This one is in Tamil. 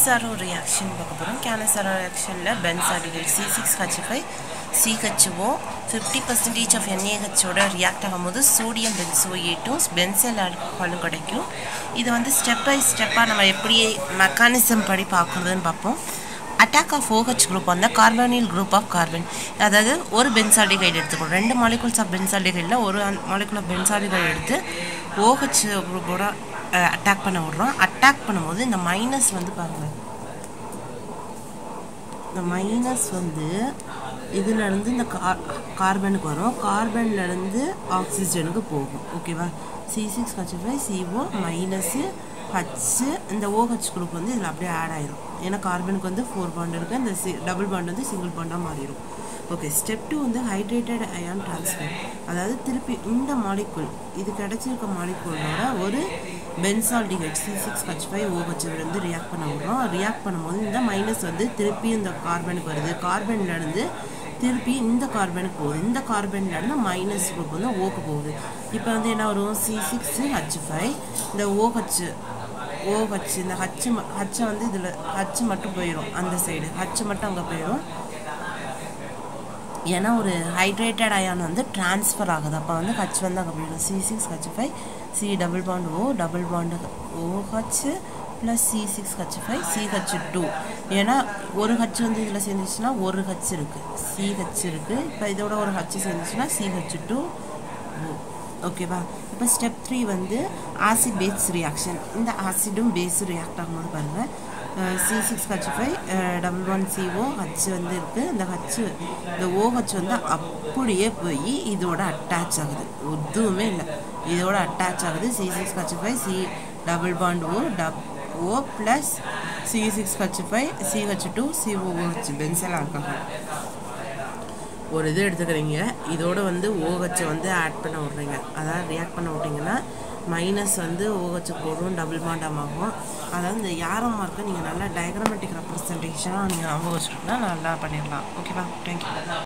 சாரோ ரியாக்ஷன் பார்க்க போகிறோம் கேனசாரோ ரியாக்ஷனில் பென்சாடிகள் C six H five C H O fifty percentage of என்ஏஹெச்சோட ரியாக்ட் ஆகும்போது சோடியம் பென்சோயேட்டும் பென்சல் ஆல்கஹாலும் கிடைக்கும் இது வந்து ஸ்டெப் பை ஸ்டெப்பாக நம்ம எப்படி மெக்கானிசம் படி பார்க்குறதுன்னு பார்ப்போம் அட்டாக் ஆஃப் ஓஹெச் குரூப் வந்து கார்பனில் குரூப் ஆஃப் கார்பன் அதாவது ஒரு பென்சால்டிகைடு எடுத்துக்கணும் ரெண்டு மாலிகுல்ஸ் ஆஃப் பென்சால்டிகைடில் ஒரு மாலிகுல் ஆஃப் பென்சால்டிகைடு எடுத்து ஓஹெச் குரூப்போட அட்டாக் பண்ண விடுறோம் அட்டாக் பண்ணும்போது இந்த மைனஸ் வந்து பாருங்கள் இந்த மைனஸ் வந்து இதுலேருந்து இந்த கார் கார்பனுக்கு வரும் கார்பன்லேருந்து ஆக்சிஜனுக்கு போகும் ஓகேவா C six H five C O minus H இந்த ஓஹெச் குரூப் வந்து இதில் அப்படியே ஆட் ஆயிரும் ஏன்னா கார்பனுக்கு வந்து ஃபோர் பாண்ட் இருக்குது இந்த சி டபுள் பாண்ட் வந்து சிங்கிள் பாண்டாக மாறிடும் ஓகே ஸ்டெப் டூ வந்து ஹைட்ரேட்டட் அயான் ட்ரான்ஸ்ஃபர் அதாவது திருப்பி இந்த மாலிகுல் இது கிடச்சிருக்க மாலிகுலோட ஒரு benzaldehyde C six H five O H வந்து ரியாக்ட் பண்ண விடுறோம் ரியாக்ட் பண்ணும்போது இந்த மைனஸ் வந்து திருப்பி இந்த கார்பனுக்கு வருது கார்பன்லேருந்து திருப்பி இந்த கார்பனுக்கு போகுது இந்த கார்பன்லேருந்து மைனஸ் குரூப் வந்து ஓக்கு போகுது இப்போ வந்து என்ன வரும் சி சிக்ஸ் ஹச் ஃபைவ் இந்த ஓஹெச் ஓஹெச் இந்த ஹச்சு ஹச்சை வந்து இதில் ஹச்சு மட்டும் போயிடும் அந்த சைடு ஹச்சு மட்டும் அங்கே போயிடும் ஏன்னா ஒரு ஹைட்ரேட்டட் அயான் வந்து ட்ரான்ஸ்ஃபர் ஆகுது அப்போ வந்து ஹச் வந்து அங்கே போயிடும் C six H five C double bond O double bond O H plus C six H five C H two ஏன்னா ஒரு ஹச் வந்து இதில் சேர்ந்துச்சுன்னா ஒரு ஹச் இருக்குது சிஹெச் இருக்குது இப்போ இதோட ஒரு ஹச் சேர்ந்துச்சுன்னா சிஹெச் டூ ஓ ஓகேவா இப்போ ஸ்டெப் த்ரீ வந்து ஆசிட் பேஸ் ரியாக்ஷன் இந்த ஆசிடும் பேஸும் ரியாக்ட் ஆகும்போது பாருங்கள் C six H five double one C O H வந்து இருக்குது இந்த ஹச் இந்த ஓஹெச் வந்து அப்படியே போய் இதோட அட்டாச் ஆகுது எதுவுமே இல்லை இதோட அட்டாச் ஆகுது C six H five C double bond O double O plus C six H five C H two C O H benzyl alcohol ஒரு இது எடுத்துக்கிறீங்க இதோட வந்து ஓஹெச்சை வந்து ஆட் பண்ண விட்றீங்க அதாவது ரியாக்ட் பண்ண விட்டிங்கன்னா மைனஸ் வந்து ஓஹெச் போடும் டபுள் பாண்டாம் ஆகும் அதாவது இந்த யாரோ மார்க்கை நீங்கள் நல்லா டயக்ராமேட்டிக் ரெப்ரஸன்டேஷனாக நீங்கள் ஞாபகம் வச்சுக்கிட்டா நல்லா பண்ணிடலாம் ஓகேவா தேங்க்யூ